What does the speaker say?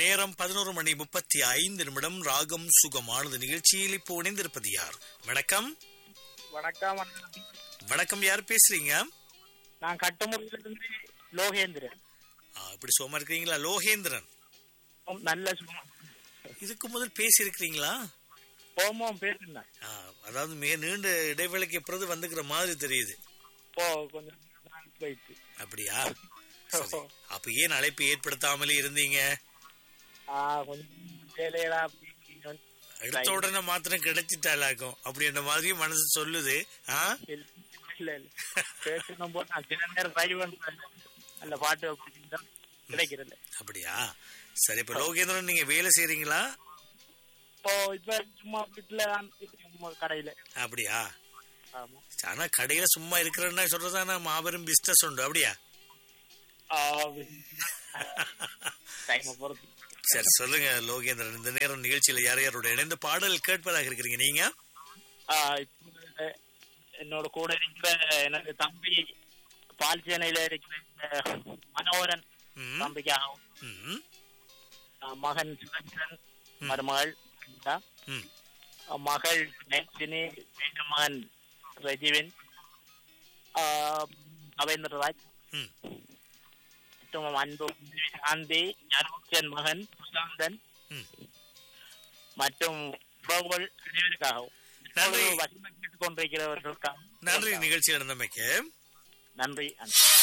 நேரம் பதினோரு மணி முப்பத்தி ஐந்து நிமிடம் ராகம் சுகமானது நிகழ்ச்சியில் இப்போ இணைந்திருப்பது யார் வணக்கம் வணக்கம் அண்ணா. வணக்கம் யார் பேசுறீங்க நான் கட்டுமுறையிலிருந்து லோகேந்திரன் ஆ, இப்படி சும்மா இருக்கிறீங்களா லோகேந்திரன் உம், நல்ல சும்மா இதுக்கு முதல் பேசி இருக்கிறீங்களா ஓமம் பேசுனேன் அதாவது மிக நீண்ட இடைவேளைக்கு எப்பறது வந்துக்கிற மாதிரி தெரியுது ஓ கொஞ்சம் நாள் போயிட்டு அப்படியா சரி. அப்ப ஏன் அழைப்பு ஏற்படுத்தாமலே இருந்தீங்க ஆ கொஞ்சம் வேலையெல்லாம் அப்படி எடுத்த உடனே மாத்திரம் கிடைச்சிட்டாலாக்கும் அப்படின்ற மாதிரி மனசு சொல்லுது ஆ இல்ல இல்ல இல்ல பேசணும் போது நான் சில நேரம் ட்ரை பண்றேன் நல்ல பாட்டு அப்படின்னா கிடைக்கிறது அப்படியா சரி இப்ப லோகேந்திரன் நீங்க வேலை செய்றீங்களா இப்போ இப்ப சும்மா வீட்டுல சும்மா கடையில அப்படியா ஆமா ஆனா கடையில சும்மா இருக்கிறேன்னா சொல்றதானா மாபெரும் பிசினஸ் உண்டு அப்படியா டைம் பொறுத்து சரி சொல்லுங்க லோகேந்திரன் இந்த நேரம் நிகழ்ச்சியில யார் யாரோட இணைந்து பாடல் கேட்பதாக இருக்கிறீங்க நீங்க ஆ, இப்ப என்னோட கூட இருக்கிற எனது தம்பி பால்சேனையில இருக்கிற இந்த மனோகரன் ம், தம்பிக்காகவும் ம், ஆ, மகன் சுதந்திரன் மருமகள் கீதா, ம். ஆ, மகள் நேசினி வீட்டு மகன் ரஜீவன் ஆ, ரவீந்திரராஜ் ம். மற்றும் அன்பு காந்தி ஞானமுச்சன் மகன் சுசாந்தன் ம். மற்றும் புரோகோல் அனைவருக்காகவும் நன்றி. வசனம் கேட்டுக் கொண்டிருக்கிறவர்களுக்காகவும் நன்றி நிகழ்ச்சி நடந்தமைக்கு நன்றி